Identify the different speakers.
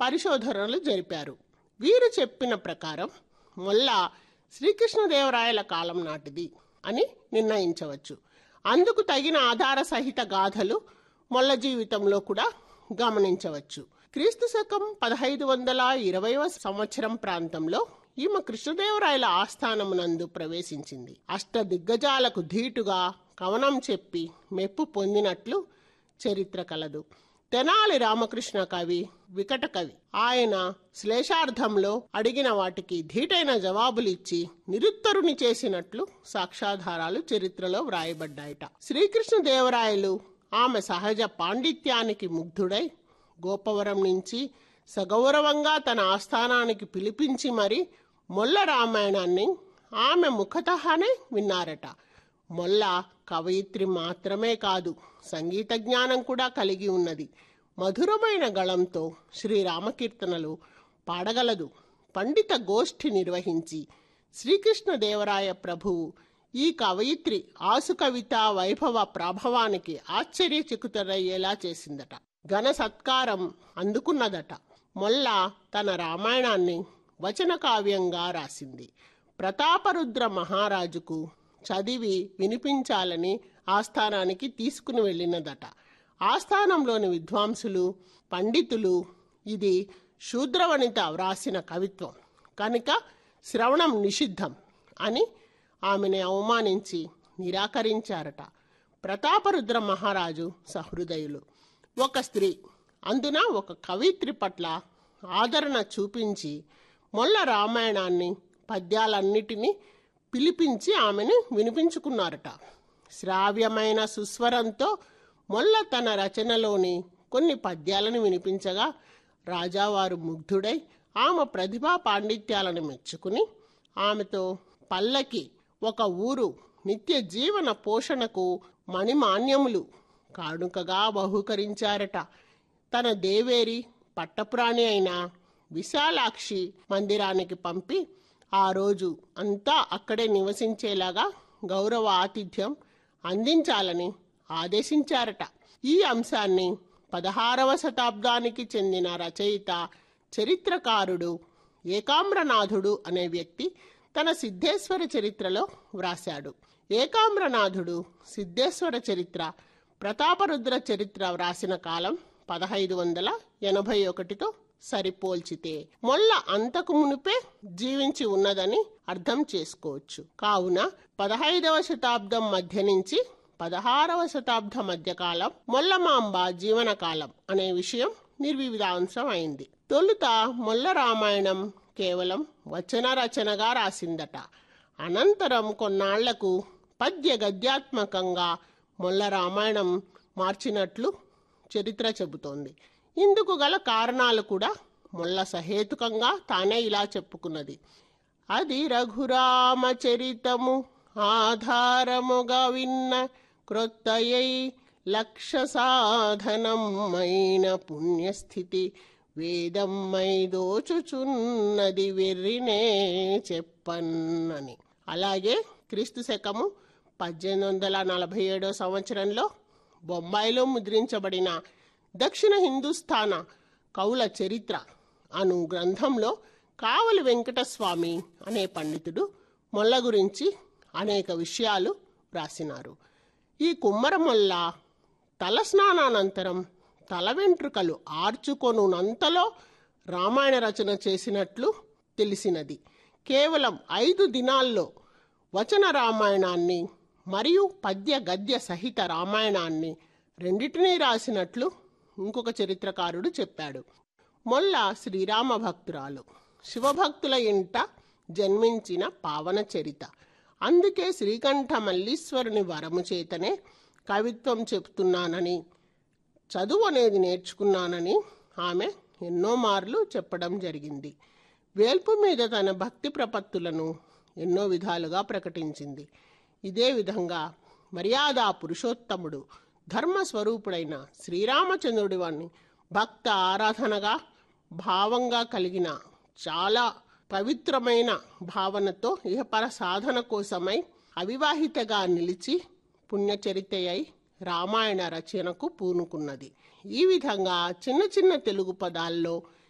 Speaker 1: పరిశోధనలు జరిపారు వీరు చెప్పిన ప్రకారం మొల్ల శ్రీకృష్ణదేవరాయల కాలం నాటిది అని నిర్ణయించవచ్చు అందుకు తగిన ఆధార సహిత గాథలు మొల్ల జీవితంలో కూడా గమనించవచ్చు క్రీస్తు శకం పదహైదు వందల ఇరవైవ సంవత్సరం ప్రాంతంలో ఈమె కృష్ణదేవరాయల ఆస్థానమునందు ప్రవేశించింది అష్ట దిగ్గజాలకు ధీటుగా కవనం చెప్పి మెప్పు పొందినట్లు చరిత్ర కలదు తెనాలి రామకృష్ణ కవి వికట కవి ఆయన శ్లేషార్థంలో అడిగిన వాటికి ధీటైన జవాబులిచ్చి నిరుత్తరుని చేసినట్లు సాక్ష్యాధారాలు చరిత్రలో వ్రాయబడ్డాయట శ్రీకృష్ణదేవరాయలు ఆమె సహజ పాండిత్యానికి ముగ్ధుడై గోపవరం నుంచి సగౌరవంగా తన ఆస్థానానికి పిలిపించి మరి మొల్ల రామాయణాన్ని ఆమె ముఖతఃనే విన్నారట మొల్ల కవయిత్రి మాత్రమే కాదు సంగీత జ్ఞానం కూడా కలిగి ఉన్నది మధురమైన గళంతో శ్రీరామకీర్తనలు పాడగలదు పండిత గోష్ఠి నిర్వహించి శ్రీకృష్ణదేవరాయ ప్రభువు ఈ కవయిత్రి ఆసు కవిత వైభవ ప్రాభవానికి ఆశ్చర్యచకితుడయ్యేలా చేసిందట ఘన సత్కారం అందుకున్నదట మొల్ల తన రామాయణాన్ని వచన కావ్యంగా రాసింది ప్రతాపరుద్ర మహారాజుకు చదివి వినిపించాలని ఆస్థానానికి తీసుకుని వెళ్ళినదట ఆస్థానంలోని విద్వాంసులు పండితులు ఇది శూద్రవనిత వ్రాసిన కవిత్వం కనుక శ్రవణం నిషిద్ధం అని ఆమెని అవమానించి నిరాకరించారట ప్రతాపరుద్ర మహారాజు సహృదయులు ఒక స్త్రీ అందున ఒక కవిత్రి పట్ల ఆదరణ చూపించి మొల్ల రామాయణాన్ని పద్యాలన్నిటినీ పిలిపించి ఆమెను వినిపించుకున్నారట శ్రావ్యమైన సుస్వరంతో మొల్ల తన రచనలోని కొన్ని పద్యాలను వినిపించగా రాజావారు ముగ్ధుడై ఆమె ప్రతిభా పాండిత్యాలను మెచ్చుకుని ఆమెతో పల్లకి ఒక ఊరు నిత్య జీవన పోషణకు మణిమాన్యములు కానుకగా బహుకరించారట తన దేవేరి పట్టపురాణి అయిన విశాలాక్షి మందిరానికి పంపి ఆ రోజు అంతా అక్కడే నివసించేలాగా గౌరవ ఆతిథ్యం అందించాలని ఆదేశించారట ఈ అంశాన్ని పదహారవ శతాబ్దానికి చెందిన రచయిత చరిత్రకారుడు ఏకామ్రనాథుడు అనే వ్యక్తి తన సిద్ధేశ్వర చరిత్రలో వ్రాశాడు ఏకామ్రనాథుడు సిద్ధేశ్వర చరిత్ర ప్రతాపరుద్ర చరిత్ర వ్రాసిన కాలం పదహైదు వందల ఎనభై ఒకటితో సరిపోల్చితే మొల్ల అంతకు మునిపే జీవించి ఉన్నదని అర్థం చేసుకోవచ్చు కావున పదహైదవ శతాబ్దం మధ్య నుంచి పదహారవ శతాబ్ద మధ్యకాలం మొల్లమాంబ జీవనకాలం అనే విషయం నిర్వివాంశం అయింది తొలుత మొల్ల రామాయణం కేవలం వచన రచనగా రాసిందట అనంతరం కొన్నాళ్లకు పద్య గద్యాత్మకంగా మొల్ల రామాయణం మార్చినట్లు చరిత్ర చెబుతోంది ఇందుకు గల కారణాలు కూడా మొల్ల సహేతుకంగా తానే ఇలా చెప్పుకున్నది అది రఘురామ చరితము ఆధారముగా విన్న క్రొత్తయై లక్ష సాధనమైన పుణ్యస్థితి వేదమ్మై దోచుచున్నది వెర్రినే చెప్పన్నని అలాగే క్రీస్తు శకము పద్దెనిమిది వందల నలభై ఏడో సంవత్సరంలో బొంబాయిలో ముద్రించబడిన దక్షిణ హిందుస్థాన కౌల చరిత్ర అను గ్రంథంలో కావలి వెంకటస్వామి అనే పండితుడు మొల్ల గురించి అనేక విషయాలు రాసినారు ఈ కుమ్మరమొల్ల తలస్నానానంతరం తల వెంట్రుకలు ఆర్చుకొనునంతలో రామాయణ రచన చేసినట్లు తెలిసినది కేవలం ఐదు దినాల్లో వచన రామాయణాన్ని మరియు పద్య గద్య సహిత రామాయణాన్ని రెండిటినీ రాసినట్లు ఇంకొక చరిత్రకారుడు చెప్పాడు మొల్ల శ్రీరామ భక్తురాలు శివభక్తుల ఇంట జన్మించిన పావన చరిత అందుకే శ్రీకంఠ మల్లీశ్వరుని వరము చేతనే కవిత్వం చెప్తున్నానని చదువు అనేది నేర్చుకున్నానని ఆమె ఎన్నో మార్లు చెప్పడం జరిగింది వేల్పు మీద తన భక్తి ప్రపత్తులను ఎన్నో విధాలుగా ప్రకటించింది ఇదే విధంగా మర్యాద పురుషోత్తముడు ధర్మస్వరూపుడైన శ్రీరామచంద్రుడి వాణ్ణి భక్త ఆరాధనగా భావంగా కలిగిన చాలా పవిత్రమైన భావనతో ఇహపర సాధన కోసమై అవివాహితగా నిలిచి పుణ్యచరిత అయి రామాయణ రచనకు పూనుకున్నది ఈ విధంగా చిన్న చిన్న తెలుగు పదాల్లో